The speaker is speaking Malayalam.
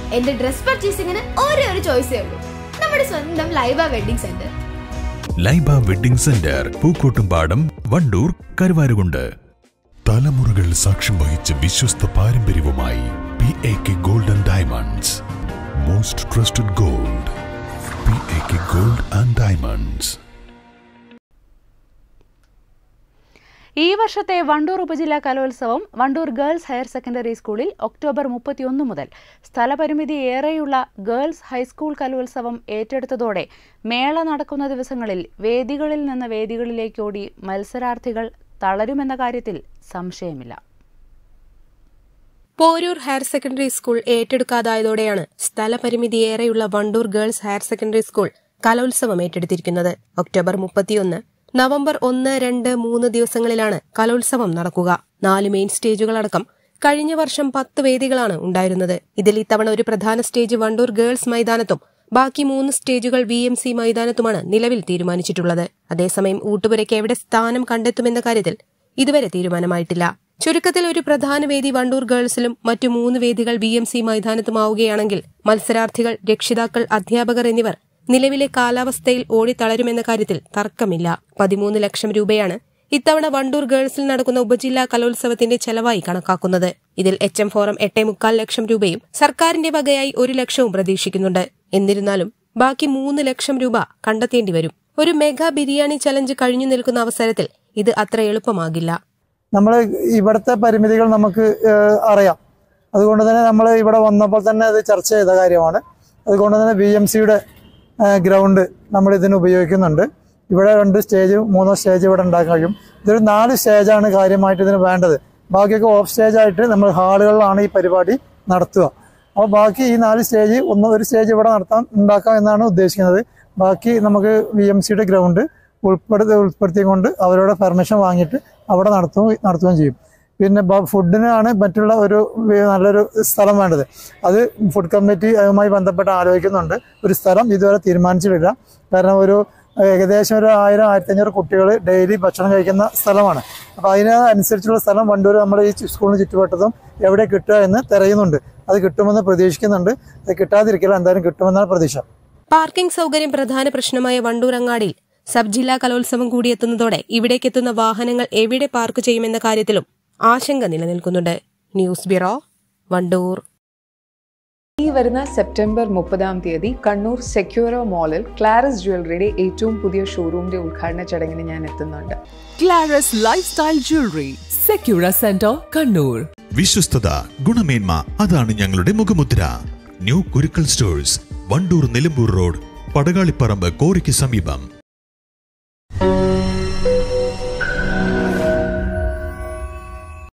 എന്റെ ഡ്രസ് പർച്ചേസിംഗിന് ഒരേ ഒരു ചോയ്സേ ഉള്ളൂ നമ്മുടെ സ്വന്തം Laiba wedding centre Laiba wedding centre Pookkottumpadam Wandoor Karuvarakundu തലമുറകൾ സാക്ഷ്യം വഹിച്ച വിശ്വസ്ത പാരമ്പര്യവുമായി P A K golden diamonds most trusted gold P A K gold and diamonds ഈ വർഷത്തെ വണ്ടൂർ ഉപജില്ലാ കലോത്സവം വണ്ടൂർ ഗേൾസ് ഹയർ സെക്കൻഡറി സ്കൂളിൽ ഒക്ടോബർ മുപ്പത്തിയൊന്ന് മുതൽ സ്ഥലപരിമിതി ഏറെയുള്ള ഗേൾസ് ഹൈസ്കൂൾ കലോത്സവം ഏറ്റെടുത്തതോടെ മേള നടക്കുന്ന ദിവസങ്ങളിൽ വേദികളിൽ നിന്ന് വേദികളിലേക്കോടി മത്സരാർത്ഥികൾ തളരുമെന്ന കാര്യത്തിൽ സംശയമില്ല പോരൂർ ഹയർ സെക്കൻഡറി സ്കൂൾ ഏറ്റെടുക്കാതായതോടെയാണ് സ്ഥലപരിമിതിയേറെയുള്ള Wandoor girls higher secondary school കലോത്സവം ഏറ്റെടുത്തിരിക്കുന്നത് ഒക്ടോബർ മുപ്പത്തിയൊന്ന് നവംബർ ഒന്ന് രണ്ട് മൂന്ന് ദിവസങ്ങളിലാണ് കലോത്സവം നടക്കുക നാല് മെയിൻ സ്റ്റേജുകളടക്കം കഴിഞ്ഞ വർഷം പത്ത് വേദികളാണ് ഉണ്ടായിരുന്നത് ഇതിൽ ഇത്തവണ ഒരു പ്രധാന സ്റ്റേജ് വണ്ടൂർ ഗേൾസ് മൈതാനത്തും ബാക്കി മൂന്ന് സ്റ്റേജുകൾ വി എം സി മൈതാനത്തുമാണ് നിലവിൽ തീരുമാനിച്ചിട്ടുള്ളത് അതേസമയം ഊട്ടുപുരയ്ക്ക് എവിടെ സ്ഥാനം കണ്ടെത്തുമെന്ന കാര്യത്തിൽ ഇതുവരെ തീരുമാനമായിട്ടില്ല ചുരുക്കത്തിൽ ഒരു പ്രധാന വേദി വണ്ടൂർ ഗേൾസിലും മറ്റു മൂന്ന് വേദികൾ വി എം സി മൈതാനത്തുമാവുകയാണെങ്കിൽ മത്സരാർത്ഥികൾ രക്ഷിതാക്കൾ അധ്യാപകർ എന്നിവർ നിലവിലെ കാലാവസ്ഥയിൽ ഓടിത്തളരുമെന്ന കാര്യത്തിൽ തർക്കമില്ല പതിമൂന്ന് ലക്ഷം രൂപയാണ് ഇത്തവണ വണ്ടൂർ ഗേൾസിൽ നടക്കുന്ന ഉപജില്ലാ കലോത്സവത്തിന്റെ ചെലവായി കണക്കാക്കുന്നത് ഇതിൽ എച്ച് എം ഫോറം എട്ടേ മുക്കാൽ ലക്ഷം രൂപയും സർക്കാരിന്റെ വകയായി ഒരു ലക്ഷവും പ്രതീക്ഷിക്കുന്നുണ്ട് എന്നിരുന്നാലും ബാക്കി മൂന്ന് ലക്ഷം രൂപ കണ്ടെത്തേണ്ടി വരും ഒരു മെഗാ ബിരിയാണി ചലഞ്ച് കഴിഞ്ഞു നിൽക്കുന്ന അവസരത്തിൽ ഇത് അത്ര എളുപ്പമാകില്ല നമ്മൾ ഇവിടുത്തെ പരിമിതികൾ നമുക്ക് ഏഹ്, അറിയാം അതുകൊണ്ട് തന്നെ നമ്മൾ ഇവിടെ വന്നപ്പോൾ തന്നെ അത് ചർച്ച ചെയ്ത കാര്യമാണ് അതുകൊണ്ട് തന്നെ ബി എം സിയുടെ ഗ്രൗണ്ട് നമ്മൾ ഇതിന് ഉപയോഗിക്കുന്നുണ്ട് ഇവിടെ രണ്ട് സ്റ്റേജ് മൂന്നോ സ്റ്റേജ് ഇവിടെ ഉണ്ടാക്കാൻ കഴിയും ഇതൊരു നാല് സ്റ്റേജാണ് കാര്യമായിട്ട് ഇതിന് വേണ്ടത് ബാക്കിയൊക്കെ ഓഫ് സ്റ്റേജ് ആയിട്ട് നമ്മൾ ഹാളുകളിലാണ് ഈ പരിപാടി നടത്തുക അപ്പോൾ ബാക്കി ഈ നാല് സ്റ്റേജ് ഒന്ന് ഒരു സ്റ്റേജ് ഇവിടെ നടത്താൻ ഉണ്ടാക്കാം എന്നാണ് ഉദ്ദേശിക്കുന്നത് ബാക്കി നമുക്ക് വി എം സിയുടെ ഗ്രൗണ്ട് ഉൾപ്പെടുത്തി ഉൾപ്പെടുത്തിക്കൊണ്ട് അവരോട് പെർമിഷൻ വാങ്ങിയിട്ട് അവിടെ നടത്തുകയും നടത്തുകയും ചെയ്യും പിന്നെ ബ- ഫുഡിനാണ് മറ്റുള്ള ഒരു വി- നല്ലൊരു സ്ഥലം വേണ്ടത് അത് ഫുഡ് കമ്മിറ്റി അതുമായി ബന്ധപ്പെട്ട് ആലോചിക്കുന്നുണ്ട് ഒരു സ്ഥലം ഇതുവരെ തീരുമാനിച്ചിട്ടില്ല കാരണം ഒരു ഏകദേശം ഒരു ആയിരം ആയിരത്തി അഞ്ഞൂറ് കുട്ടികൾ ഡെയിലി ഭക്ഷണം കഴിക്കുന്ന സ്ഥലമാണ് അപ്പോൾ അതിന് അനുസരിച്ചുള്ള സ്ഥലം വണ്ടൂർ നമ്മുടെ ഈ ചു- സ്കൂളിന് ചുറ്റുവട്ടത്തും എവിടെ കിട്ടുക എന്ന് തിരയുന്നുണ്ട് അത് കിട്ടുമെന്ന് പ്രതീക്ഷിക്കുന്നുണ്ട് അത് കിട്ടാതിരിക്കില്ല എന്തായാലും കിട്ടുമെന്നാണ് പ്രതീക്ഷ പാർക്കിംഗ് സൗകര്യം പ്രധാന പ്രശ്നമായ വണ്ടൂർ അങ്ങാടിയിൽ സബ് ജില്ലാ കലോത്സവം കൂടി എത്തുന്നതോടെ ഇവിടേക്കെത്തുന്ന വാഹനങ്ങൾ എവിടെ പാർക്ക് ചെയ്യുമെന്ന കാര്യത്തിലും ആശങ്ക നിലനിൽക്കുന്നുണ്ട് ന്യൂസ് ബ്യൂറോ വണ്ടൂർ ഈ വരുന്ന സെപ്റ്റംബർ മുപ്പതാം തീയതി കണ്ണൂർ സെക്യൂറോ മാളിൽ ക്ലാരസ് ജ്വല്ലറിയുടെ ഏറ്റവും പുതിയ ഷോറൂമിന്റെ ഉദ്ഘാടന ചടങ്ങിന് ഞാൻ എത്തുന്നുണ്ട് Claris Lifestyle Jewelry, Secura Center, Kannur. വിശ്വസ്തത ഗുണമേന്മ അതാണ് ഞങ്ങളുടെ മുഖമുദ്ര new Kurukkal stores Wandoor Nilambur road പടകാളിപ്പറമ്പ് കോറിക്ക് സമീപം